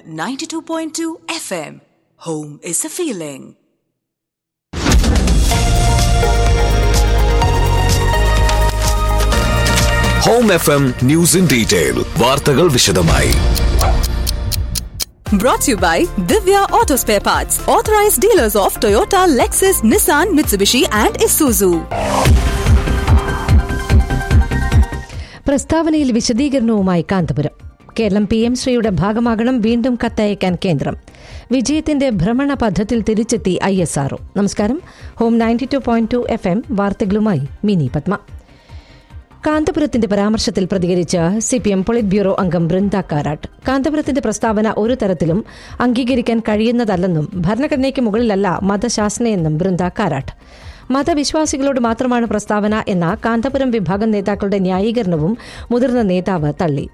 92.2 FM. Home is a feeling. Home F M news in detail വാർത്തകൾ വിശദമായി Brought to you by Divya Auto Spare Parts, authorized dealers of Toyota, Lexus, Nissan, Mitsubishi, and Isuzu. പ്രസ്താവനയിൽ വിശദീകരണവുമായി Kanthapuram Keralam P M ശ്രീയുടെ ഭാഗമാകണം വീണ്ടും കത്തയക്കാൻ കേന്ദ്രം വിജയത്തിന്റെ ഭ്രമണ പഥത്തിൽ തിരിച്ചെത്തി ഐ എസ് ആർഒ നമസ്കാരം home ninety two point two F M വാർത്തകളുമായി മിനി പത്മ കാന്തപുരത്തിന്റെ പരാമർശത്തിൽ പ്രതികരിച്ച C P M polit bureau അംഗം ബൃന്ദ കാരാട്ട് കാന്തപുരത്തിന്റെ പ്രസ്താവന ഒരു തരത്തിലും അംഗീകരിക്കാൻ കഴിയുന്നതല്ലെന്നും ഭരണഘടനയ്ക്ക് മുകളിലല്ല മതശാസനയെന്നും ബൃന്ദ കാരാട്ട് മതവിശ്വാസികളോട് മാത്രമാണ് പ്രസ്താവന എന്ന കാന്തപുരം വിഭാഗം നേതാക്കളുടെ ന്യായീകരണവും മുതിർന്ന നേതാവ് തള്ളി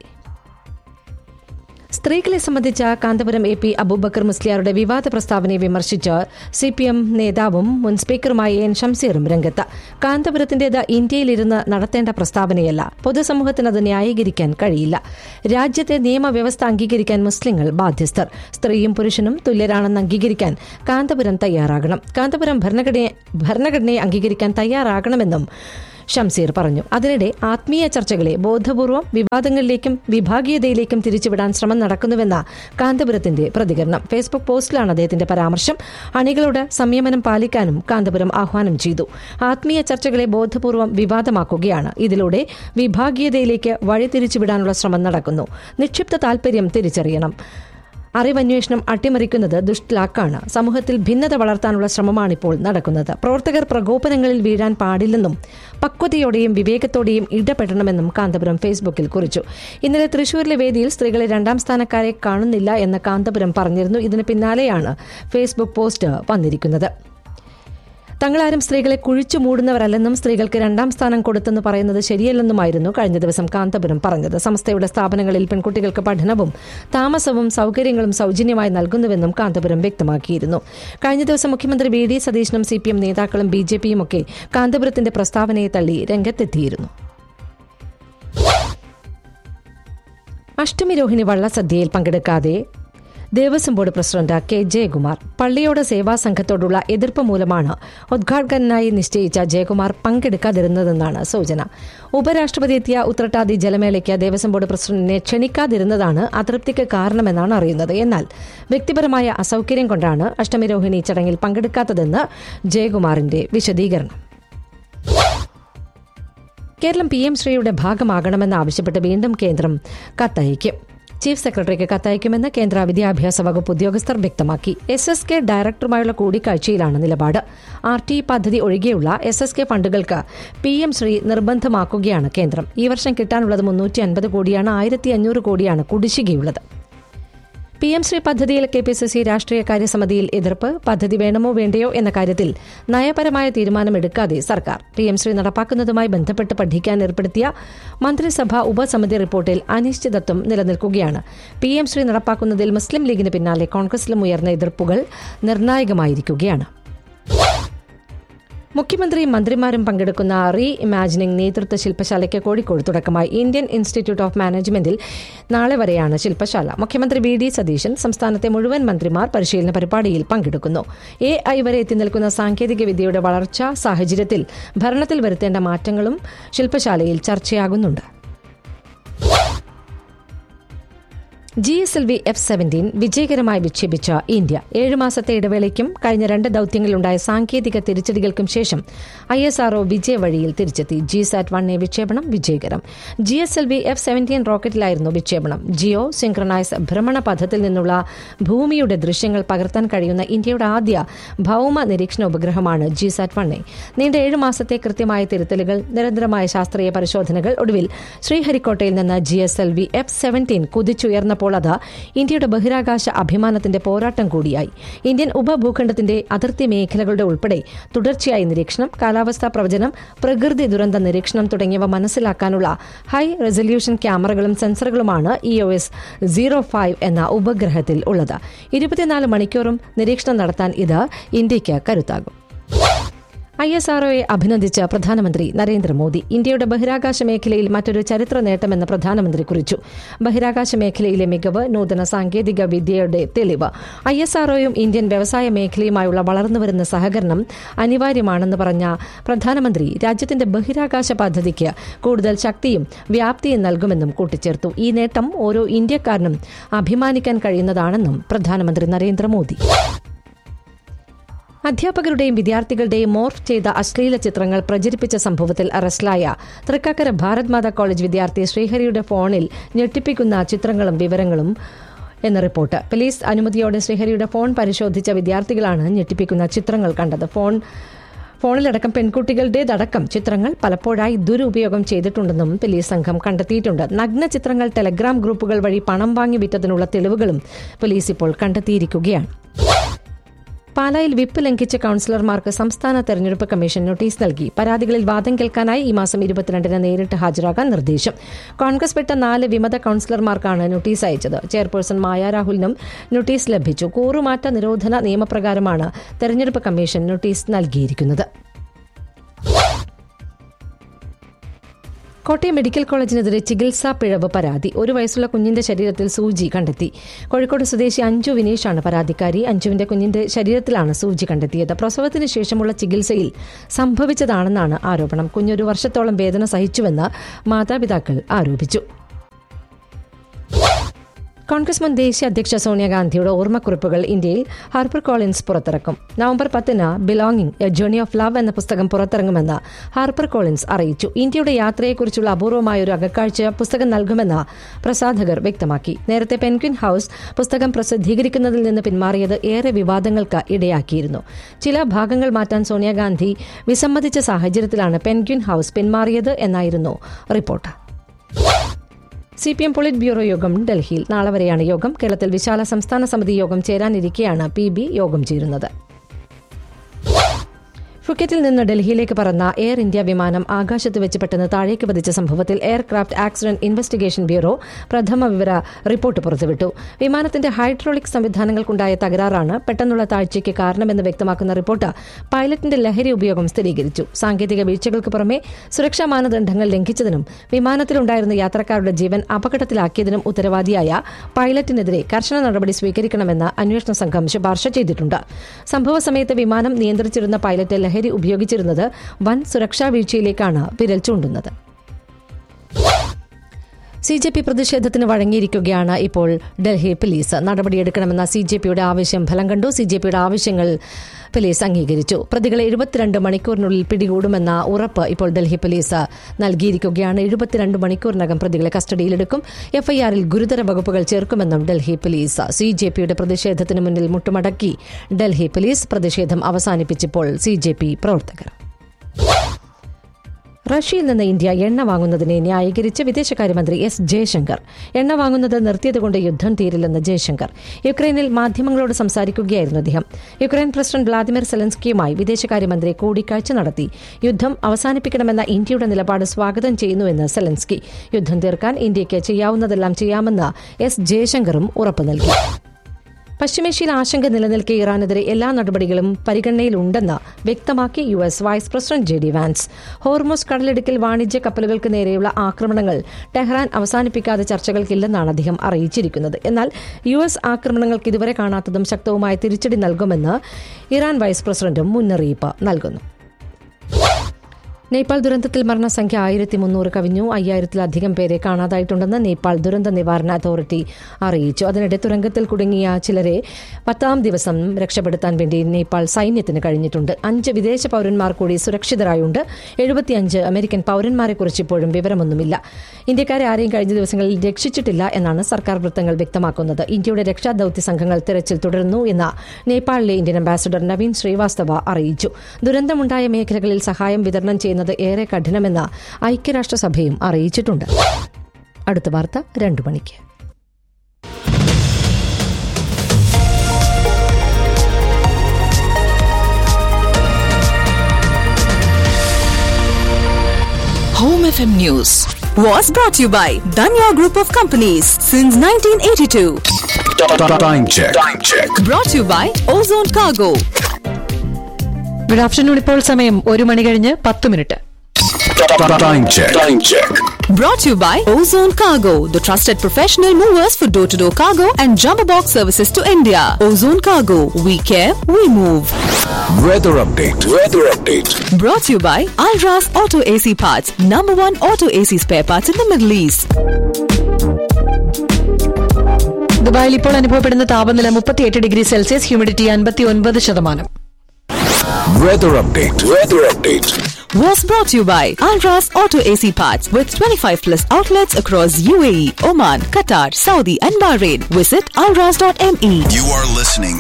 സ്ത്രീകളെ സംബന്ധിച്ച കാന്തപുരം എ പി അബൂബക്കർ മുസ്ലിയാരുടെ വിവാദ പ്രസ്താവനയെ വിമർശിച്ച് സി പി എം നേതാവും മുൻ സ്പീക്കറുമായ എൻ ഷംസീറും രംഗത്ത് കാന്തപുരത്തിന്റേത് ഇന്ത്യയിലിരുന്ന് നടത്തേണ്ട പ്രസ്താവനയല്ല പൊതുസമൂഹത്തിന് അത് ന്യായീകരിക്കാൻ കഴിയില്ല രാജ്യത്തെ നിയമവ്യവസ്ഥ അംഗീകരിക്കാൻ മുസ്ലിങ്ങൾ ബാധ്യസ്ഥർ സ്ത്രീയും പുരുഷനും തുല്യരാണെന്ന് അംഗീകരിക്കാൻ കാന്തപുരം തയ്യാറാകണം കാന്തപുരം ഭരണഘടനയെ ഭരണഘടനയെ അംഗീകരിക്കാൻ തയ്യാറാകണമെന്നും ഷംസീർ പറഞ്ഞു അതിനിടെ ആത്മീയ ചർച്ചകളെ ബോധപൂർവം വിവാദങ്ങളിലേക്കും വിഭാഗീയതയിലേക്കും തിരിച്ചുവിടാൻ ശ്രമം നടക്കുന്നുവെന്ന കാന്തപുരത്തിന്റെ പ്രതികരണം ഫേസ്ബുക്ക് പോസ്റ്റിലാണ് അദ്ദേഹത്തിന്റെ പരാമർശം അണികളോട് സംയമനം പാലിക്കാനും കാന്തപുരം ആഹ്വാനം ചെയ്തു ആത്മീയ ചർച്ചകളെ ബോധപൂർവം വിവാദമാക്കുകയാണ് ഇതിലൂടെ വിഭാഗീയതയിലേക്ക് വഴിതിരിച്ചുവിടാനുള്ള ശ്രമം നടക്കുന്നു നിക്ഷിപ്ത താൽപര്യം തിരിച്ചറിയണം അറിവന്വേഷണം അട്ടിമറിക്കുന്നത് ദുഷ്ലാക്കാണ് സമൂഹത്തിൽ ഭിന്നത വളർത്താനുള്ള ശ്രമമാണിപ്പോൾ നടക്കുന്നത് പ്രവർത്തകർ പ്രകോപനങ്ങളിൽ വീഴാൻ പാടില്ലെന്നും പക്വതയോടെയും വിവേകത്തോടെയും ഇടപെടണമെന്നും കാന്തപുരം ഫേസ്ബുക്കിൽ കുറിച്ചു ഇന്നലെ തൃശൂരിലെ വേദിയിൽ സ്ത്രീകളെ രണ്ടാം സ്ഥാനക്കാരെ കാണുന്നില്ല എന്ന് കാന്തപുരം പറഞ്ഞിരുന്നു ഇതിന് പിന്നാലെയാണ് ഫേസ്ബുക്ക് പോസ്റ്റ് വന്നിരിക്കുന്നത് തങ്ങളാരും സ്ത്രീകളെ കുഴിച്ചു മൂടുന്നവരല്ലെന്നും സ്ത്രീകൾക്ക് രണ്ടാം സ്ഥാനം കൊടുത്തെന്ന് പറയുന്നത് ശരിയല്ലെന്നുമായിരുന്നു കഴിഞ്ഞ ദിവസം കാന്തപുരം പറഞ്ഞത് സംസ്ഥയുടെ സ്ഥാപനങ്ങളിൽ പെൺകുട്ടികൾക്ക് പഠനവും താമസവും സൌകര്യങ്ങളും സൌജന്യമായി നൽകുന്നുവെന്നും കാന്തപുരം വ്യക്തമാക്കിയിരുന്നു കഴിഞ്ഞ ദിവസം മുഖ്യമന്ത്രി വി ഡി സതീശനും സി പി എം നേതാക്കളും ബി ജെ പിയുമൊക്കെ കാന്തപുരത്തിന്റെ പ്രസ്താവനയെ തള്ളി രംഗത്തെത്തിയിരുന്നു അഷ്ടമി രോഹിണി വള്ളസദ്യയിൽ പങ്കെടുക്കാതെ Devaswom board president K Jayakumar പള്ളിയോട് സേവാ സംഘത്തോടുള്ള എതിർപ്പ് മൂലമാണ് ഉദ്ഘാടകനായി നിശ്ചയിച്ച ജയകുമാർ പങ്കെടുക്കാതിരുന്നതെന്നാണ് സൂചന ഉപരാഷ്ട്രപതി എത്തിയ ഉത്രട്ടാതി ജലമേളയ്ക്ക് ദേവസ്വം ബോർഡ് പ്രസിഡന്റിനെ ക്ഷണിക്കാതിരുന്നതാണ് അതൃപ്തിക്ക് കാരണമെന്നാണ് അറിയുന്നത് എന്നാൽ വ്യക്തിപരമായ അസൌകര്യം കൊണ്ടാണ് അഷ്ടമി രോഹിണി ചടങ്ങിൽ പങ്കെടുക്കാത്തതെന്ന് ജയകുമാറിന്റെ വിശദീകരണം കേരളം പി എം ശ്രീയുടെ ഭാഗമാകണമെന്ന് ആവശ്യപ്പെട്ട് വീണ്ടും കേന്ദ്രം കത്തയക്കും ചീഫ് സെക്രട്ടറിക്ക് കത്തയക്കുമെന്ന് കേന്ദ്ര വിദ്യാഭ്യാസ വകുപ്പ് ഉദ്യോഗസ്ഥർ വ്യക്തമാക്കി എസ് എസ് കെ ഡയറക്ടറുമായുള്ള കൂടിക്കാഴ്ചയിലാണ് നിലപാട് ആർ ടി പദ്ധതി ഒഴികെയുള്ള എസ് എസ് കെ ഫണ്ടുകൾക്ക് പി എം ശ്രീ നിർബന്ധമാക്കുകയാണ് കേന്ദ്രം ഈ വർഷം കിട്ടാനുള്ളത് മുന്നൂറ്റി അൻപത് കോടിയാണ് ആയിരത്തി അഞ്ഞൂറ് കോടിയാണ് കുടിശ്ശികയുള്ളത് പി എം ശ്രീ പദ്ധതിയിൽ കെ പി സി സി രാഷ്ട്രീയ കാര്യസമിതിയിൽ എതിർപ്പ് പദ്ധതി വേണമോ വേണ്ടയോ എന്ന കാര്യത്തിൽ നയപരമായ തീരുമാനമെടുക്കാതെ സർക്കാർ പി എം ശ്രീ നടപ്പാക്കുന്നതുമായി ബന്ധപ്പെട്ട് പഠിക്കാൻ ഏർപ്പെടുത്തിയ മന്ത്രിസഭാ ഉപസമിതി റിപ്പോർട്ടിൽ അനിശ്ചിതത്വം നിലനിൽക്കുകയാണ് പി എം ശ്രീ നടപ്പാക്കുന്നതിൽ മുസ്ലിം ലീഗിന് പിന്നാലെ കോൺഗ്രസിലും ഉയർന്ന എതിർപ്പുകൾ നിർണായകമായിരിക്കുകയാണ് മുഖ്യമന്ത്രിയും മന്ത്രിമാരും പങ്കെടുക്കുന്ന റീ ഇമാജിനിംഗ് നേതൃത്വ ശില്പശാലയ്ക്ക് കോഴിക്കോട് തുടക്കമായി ഇന്ത്യൻ ഇൻസ്റ്റിറ്റ്യൂട്ട് ഓഫ് മാനേജ്മെന്റിൽ നാളെ വരെയാണ് ശില്പശാല മുഖ്യമന്ത്രി വി ഡി സതീശൻ സംസ്ഥാനത്തെ മുഴുവൻ മന്ത്രിമാർ പരിശീലന പരിപാടിയിൽ പങ്കെടുക്കുന്നു എ ഐ വരെ എത്തി നിൽക്കുന്ന സാങ്കേതിക വിദ്യയുടെ വളർച്ചാ സാഹചര്യത്തിൽ ഭരണത്തിൽ വരുത്തേണ്ട മാറ്റങ്ങളും ശില്പശാലയിൽ ചർച്ചയാകുന്നുണ്ട് G S L V F seventeen വിജയകരമായി വിക്ഷേപിച്ച ഇന്ത്യ ഏഴ് മാസത്തെ ഇടവേളയ്ക്കും കഴിഞ്ഞ രണ്ട് ദൌത്യങ്ങളിലുണ്ടായ സാങ്കേതിക തിരിച്ചടികൾക്കും ശേഷം ഐ എസ് ആർഒ വിജയ വഴിയിൽ തിരിച്ചെത്തി ജി സാറ്റ് വൺ എ വിക്ഷേപണം വിജയകരം G S L V F seventeen റോക്കറ്റിലായിരുന്നു വിക്ഷേപണം ജിയോ സിംക്രണൈസ് ഭ്രമണ പഥത്തിൽ നിന്നുള്ള ഭൂമിയുടെ ദൃശ്യങ്ങൾ പകർത്താൻ കഴിയുന്ന ഇന്ത്യയുടെ ആദ്യ ഭൌമ നിരീക്ഷണ ഉപഗ്രഹമാണ് ജി സാറ്റ് വൺ എ നീണ്ട ഏഴ് മാസത്തെ കൃത്യമായ തിരുത്തലുകൾ നിരന്തരമായ ശാസ്ത്രീയ പരിശോധനകൾ ഒടുവിൽ ശ്രീഹരിക്കോട്ടയിൽ നിന്ന് G S L V F seventeen കുതിച്ചുയർന്ന അപ്പോൾ അത് ഇന്ത്യയുടെ ബഹിരാകാശ അഭിമാനത്തിന്റെ പോരാട്ടം കൂടിയായി ഇന്ത്യൻ ഉപഭൂഖണ്ഡത്തിന്റെ അതിർത്തി മേഖലകളുടെ ഉൾപ്പെടെ തുടർച്ചയായ നിരീക്ഷണം കാലാവസ്ഥാ പ്രവചനം പ്രകൃതി ദുരന്ത നിരീക്ഷണം തുടങ്ങിയവ മനസ്സിലാക്കാനുള്ള ഹൈ റെസല്യൂഷൻ ക്യാമറകളും സെൻസറുകളുമാണ് E O S zero five എന്ന ഉപഗ്രഹത്തിൽ ഉള്ളത് ഇരുപത്തിനാല് മണിക്കൂറും നിരീക്ഷണം നടത്താൻ ഇത് ഇന്ത്യയ്ക്ക് കരുത്താകും ഐ എസ് ആർഒയെ അഭിനന്ദിച്ച പ്രധാനമന്ത്രി നരേന്ദ്രമോദി ഇന്ത്യയുടെ ബഹിരാകാശ മേഖലയിൽ മറ്റൊരു ചരിത്ര നേട്ടമെന്ന് പ്രധാനമന്ത്രി കുറിച്ചു ബഹിരാകാശ മേഖലയിലെ മികവ് നൂതന സാങ്കേതിക വിദ്യയുടെ തെളിവ് ഐ എസ് ആർഒയും ഇന്ത്യൻ വ്യവസായ മേഖലയുമായുള്ള വളർന്നുവരുന്ന സഹകരണം അനിവാര്യമാണെന്ന് പറഞ്ഞ പ്രധാനമന്ത്രി രാജ്യത്തിന്റെ ബഹിരാകാശ പദ്ധതിക്ക് കൂടുതൽ ശക്തിയും വ്യാപ്തിയും നൽകുമെന്നും കൂട്ടിച്ചേർത്തു ഈ നേട്ടം ഓരോ ഇന്ത്യക്കാരനും അഭിമാനിക്കാൻ കഴിയുന്നതാണെന്നും പ്രധാനമന്ത്രി നരേന്ദ്രമോദി അധ്യാപകരുടെയും വിദ്യാർത്ഥികളുടെയും മോർഫ് ചെയ്ത അശ്ലീല ചിത്രങ്ങൾ പ്രചരിപ്പിച്ച സംഭവത്തിൽ അറസ്റ്റിലായ തൃക്കാക്കര ഭാരത് മാതാ കോളേജ് വിദ്യാർത്ഥി ശ്രീഹരിയുടെ ഫോണിൽ ഞെട്ടിപ്പിക്കുന്ന ചിത്രങ്ങളും വിവരങ്ങളും എന്ന റിപ്പോർട്ട് പോലീസ് അനുമതിയോടെ ശ്രീഹരിയുടെ ഫോൺ പരിശോധിച്ച വിദ്യാർത്ഥികളാണ് ഞെട്ടിപ്പിക്കുന്ന ചിത്രങ്ങൾ കണ്ടത് ഫോൺ ഫോണിലടക്കം പെൺകുട്ടികളുടേതടക്കം ചിത്രങ്ങൾ പലപ്പോഴായി ദുരുപയോഗം ചെയ്തിട്ടുണ്ടെന്നും പോലീസ് സംഘം കണ്ടെത്തിയിട്ടുണ്ട് നഗ്ന ചിത്രങ്ങൾ ടെലഗ്രാം ഗ്രൂപ്പുകൾ വഴി പണം വാങ്ങി വിറ്റതിനുള്ള തെളിവുകളും പോലീസ് ഇപ്പോൾ കണ്ടെത്തിയിരിക്കുകയാണ് പാലായിൽ വിപ്പ് ലംഘിച്ച കൌൺസിലർമാർക്ക് സംസ്ഥാന തെരഞ്ഞെടുപ്പ് കമ്മീഷൻ നോട്ടീസ് നൽകി പരാതികളിൽ വാദം കേൾക്കാനായി ഈ മാസം ഇരുപത്തിരണ്ടിന് നേരിട്ട് ഹാജരാകാൻ നിർദ്ദേശം കോൺഗ്രസ് വിട്ട നാല് വിമത കൌൺസിലർമാർക്കാണ് നോട്ടീസ് അയച്ചത് ചെയർപേഴ്സൺ മായ രാഹുലിനും നോട്ടീസ് ലഭിച്ചു കൂറുമാറ്റ നിരോധന നിയമപ്രകാരമാണ് തെരഞ്ഞെടുപ്പ് കമ്മീഷൻ നോട്ടീസ് നൽകിയിരിക്കുന്നത് കോട്ടയം മെഡിക്കൽ കോളേജിനെതിരെ ചികിത്സാ പിഴവ് പരാതി ഒരു വയസ്സുള്ള കുഞ്ഞിന്റെ ശരീരത്തിൽ സൂചി കണ്ടെത്തി കോഴിക്കോട് സ്വദേശി അഞ്ജു വിനീഷാണ് പരാതിക്കാരി അഞ്ജുവിന്റെ കുഞ്ഞിന്റെ ശരീരത്തിലാണ് സൂചി കണ്ടെത്തിയത് പ്രസവത്തിന് ശേഷമുള്ള ചികിത്സയിൽ സംഭവിച്ചതാണെന്നാണ് ആരോപണം കുഞ്ഞൊരു വർഷത്തോളം വേദന സഹിച്ചുവെന്ന് മാതാപിതാക്കൾ ആരോപിച്ചു കോൺഗ്രസ് മുൻ ദേശീയ അധ്യക്ഷ സോണിയാഗാന്ധിയുടെ ഓർമ്മക്കുറിപ്പുകൾ ഇന്ത്യയിൽ ഹാർപ്പർ കോളിൻസ് പുറത്തിറക്കും നവംബർ പത്തിന് belonging a journey of love എന്ന പുസ്തകം പുറത്തിറങ്ങുമെന്ന് ഹാർപ്പർ കോളിൻസ് അറിയിച്ചു ഇന്ത്യയുടെ യാത്രയെക്കുറിച്ചുള്ള അപൂർവമായ ഒരു അകക്കാഴ്ച പുസ്തകം നൽകുമെന്ന് പ്രസാധകർ വ്യക്തമാക്കി നേരത്തെ പെൻഗ്വിൻ ഹൌസ് പുസ്തകം പ്രസിദ്ധീകരിക്കുന്നതിൽ നിന്ന് പിന്മാറിയത് ഏറെ വിവാദങ്ങൾക്ക് ഇടയാക്കിയിരുന്നു ചില ഭാഗങ്ങൾ മാറ്റാൻ സോണിയാഗാന്ധി വിസമ്മതിച്ച സാഹചര്യത്തിലാണ് പെൻഗ്വിൻ ഹൌസ് പിന്മാറിയത് എന്നായിരുന്നു report C P M polit bureau യോഗം ഡൽഹിയിൽ നാളെ വരെയാണ് യോഗം കേരളത്തിൽ വിശാല സംസ്ഥാന സമിതി യോഗം ചേരാനിരിക്കെയാണ് പി ബി യോഗം ചേരുന്നത് ഫുക്കറ്റിൽ നിന്ന് ഡൽഹിയിലേക്ക് പറന്ന എയർ ഇന്ത്യ വിമാനം ആകാശത്ത് വെച്ച് പെട്ടെന്ന് താഴേക്ക് പതിച്ച സംഭവത്തിൽ എയർക്രാഫ്റ്റ് ആക്സിഡന്റ് ഇൻവെസ്റ്റിഗേഷൻ ബ്യൂറോ പ്രഥമ വിവര റിപ്പോർട്ട് പുറത്തുവിട്ടു വിമാനത്തിന്റെ ഹൈഡ്രോളിക് സംവിധാനങ്ങൾക്കുണ്ടായ തകരാറാണ് പെട്ടെന്നുള്ള താഴ്ചയ്ക്ക് കാരണമെന്ന് വ്യക്തമാക്കുന്ന റിപ്പോർട്ട് പൈലറ്റിന്റെ ലഹരി ഉപയോഗം സ്ഥിരീകരിച്ചു സാങ്കേതിക വീഴ്ചകൾക്ക് പുറമെ സുരക്ഷാ മാനദണ്ഡങ്ങൾ ലംഘിച്ചതിനും വിമാനത്തിലുണ്ടായിരുന്ന യാത്രക്കാരുടെ ജീവൻ അപകടത്തിലാക്കിയതിനും ഉത്തരവാദിയായ പൈലറ്റിനെതിരെ കർശന നടപടി സ്വീകരിക്കണമെന്ന് അന്വേഷണ സംഘം ശുപാർശ ചെയ്തിട്ടുണ്ട് സംഭവ സമയത്ത് വിമാനം നിയന്ത്രിച്ചിരുന്ന പൈലറ്റ് ലഹരി ഉപയോഗിച്ചിരുന്നത് വൻ സുരക്ഷാ വീഴ്ചയിലേക്കാണ് വിരൽ ചൂണ്ടുന്നത് സി ജെ പി പ്രതിഷേധത്തിന് വഴങ്ങിയിരിക്കുകയാണ് ഇപ്പോൾ ഡൽഹി പോലീസ് നടപടിയെടുക്കണമെന്ന സി ജെ പിയുടെ ആവശ്യം ഫലം കണ്ടു സി ജെ പിയുടെ ആവശ്യങ്ങൾ പോലീസ് അംഗീകരിച്ചു പ്രതികളെ എഴുപത്തിരണ്ട് മണിക്കൂറിനുള്ളിൽ പിടികൂടുമെന്ന ഉറപ്പ് ഇപ്പോൾ ഡൽഹി പോലീസ് നൽകിയിരിക്കുകയാണ് എഴുപത്തിരണ്ട് മണിക്കൂറിനകം പ്രതികളെ കസ്റ്റഡിയിലെടുക്കും എഫ്ഐആറിൽ ഗുരുതര വകുപ്പുകൾ ചേർക്കുമെന്നും ഡൽഹി പോലീസ് സി ജെ പിയുടെ പ്രതിഷേധത്തിന് മുന്നിൽ മുട്ടുമടക്കി ഡൽഹി പോലീസ് പ്രതിഷേധം അവസാനിപ്പിച്ചപ്പോൾ സി ജെ പി പ്രവർത്തകർ റഷ്യയിൽ നിന്ന് ഇന്ത്യ എണ്ണ വാങ്ങുന്നതിനെ ന്യായീകരിച്ച് വിദേശകാര്യമന്ത്രി എസ് ജയശങ്കർ എണ്ണ വാങ്ങുന്നത് നിർത്തിയതുകൊണ്ട് യുദ്ധം തീരില്ലെന്ന് ജയശങ്കർ യുക്രൈനിൽ മാധ്യമങ്ങളോട് സംസാരിക്കുകയായിരുന്നു അദ്ദേഹം യുക്രൈൻ പ്രസിഡന്റ് വ്ളാദിമിർ സെലൻസ്കിയുമായി വിദേശകാര്യമന്ത്രി കൂടിക്കാഴ്ച നടത്തി യുദ്ധം അവസാനിപ്പിക്കണമെന്ന ഇന്ത്യയുടെ നിലപാട് സ്വാഗതം ചെയ്യുന്നുവെന്ന് സെലൻസ്കി യുദ്ധം തീർക്കാൻ ഇന്ത്യയ്ക്ക് ചെയ്യാവുന്നതെല്ലാം ചെയ്യാമെന്ന് എസ് ജയശങ്കറും ഉറപ്പു നൽകി പശ്ചിമേഷ്യയിൽ ആശങ്ക നിലനിൽക്കെ ഇറാനെതിരെ എല്ലാ നടപടികളും പരിഗണനയിലുണ്ടെന്ന് വ്യക്തമാക്കി U S vice president J D Vance Hormuz കടലിടുക്കിൽ വാണിജ്യ കപ്പലുകൾക്ക് നേരെയുള്ള ആക്രമണങ്ങൾ ടെഹ്റാൻ അവസാനിപ്പിക്കാതെ ചർച്ചകൾക്കില്ലെന്നാണ് അദ്ദേഹം അറിയിച്ചിരിക്കുന്നത് എന്നാൽ യു എസ് ആക്രമണങ്ങൾക്ക് ഇതുവരെ കാണാത്തതും ശക്തവുമായ തിരിച്ചടി നൽകുമെന്ന് ഇറാൻ വൈസ് പ്രസിഡന്റും മുന്നറിയിപ്പ് നൽകുന്നു നേപ്പാൾ ദുരന്തത്തിൽ മരണസംഖ്യ ആയിരത്തി മുന്നൂറ് കവിഞ്ഞു അയ്യായിരത്തിലധികം പേരെ കാണാതായിട്ടുണ്ടെന്ന് നേപ്പാൾ ദുരന്ത നിവാരണ അതോറിറ്റി അറിയിച്ചു അതിനിടെ തുരങ്കത്തിൽ കുടുങ്ങിയ ചിലരെ പത്താം ദിവസം രക്ഷപ്പെടുത്താൻ വേണ്ടി നേപ്പാൾ സൈന്യത്തിന് കഴിഞ്ഞിട്ടുണ്ട് അഞ്ച് വിദേശ പൌരന്മാർ കൂടി സുരക്ഷിതരായുണ്ട് എഴുപത്തിയഞ്ച് അമേരിക്കൻ പൌരന്മാരെക്കുറിച്ച് ഇപ്പോഴും വിവരമൊന്നുമില്ല ഇന്ത്യക്കാരെ ആരെയും കഴിഞ്ഞ ദിവസങ്ങളിൽ രക്ഷിച്ചിട്ടില്ല എന്നാണ് സർക്കാർ വൃത്തങ്ങൾ വ്യക്തമാക്കുന്നത് ഇന്ത്യയുടെ രക്ഷാദൌത്യ സംഘങ്ങൾ തെരച്ചിൽ തുടരുന്നു എന്ന് നേപ്പാളിലെ ഇന്ത്യൻ അംബാസഡർ നവീൻ ശ്രീവാസ്തവ അറിയിച്ചു ദുരന്തമുണ്ടായ മേഖലകളിൽ സഹായം വിതരണം ചെയ്യുന്നത് ഏറെ കഠിനമെന്ന് ഐക്യരാഷ്ട്രസഭയും അറിയിച്ചിട്ടുണ്ട് അടുത്ത വാർത്ത രണ്ടു മണിക്ക് Home FM News was brought to you by Danya Group of Companies since 1982. Time check. Time check. Brought to you by Ozone Cargo. Good afternoon ഇപ്പോൾ സമയം ഒരു മണി കഴിഞ്ഞ് പത്ത് minute Time check. Time check. Brought to you by Ozone Cargo, the trusted professional movers for door to door cargo and jumbo box services to India. Ozone Cargo, we care, we move. Weather update. Weather update. Brought to you by Alras Auto AC Parts, number one auto AC spare parts in the Middle East. ദുബായിൽ ഇപ്പോൾ അനുഭവപ്പെടുന്ന താപനില മുപ്പത്തിയെട്ട് degree Celsius humidity അൻപത്തി ഒൻപത് ശതമാനം Weather update. Weather update. Was brought to you by Alras Auto AC Parts with 25 plus outlets across UAE, Oman, Qatar, Saudi, and Bahrain. Visit alras.me. You are listening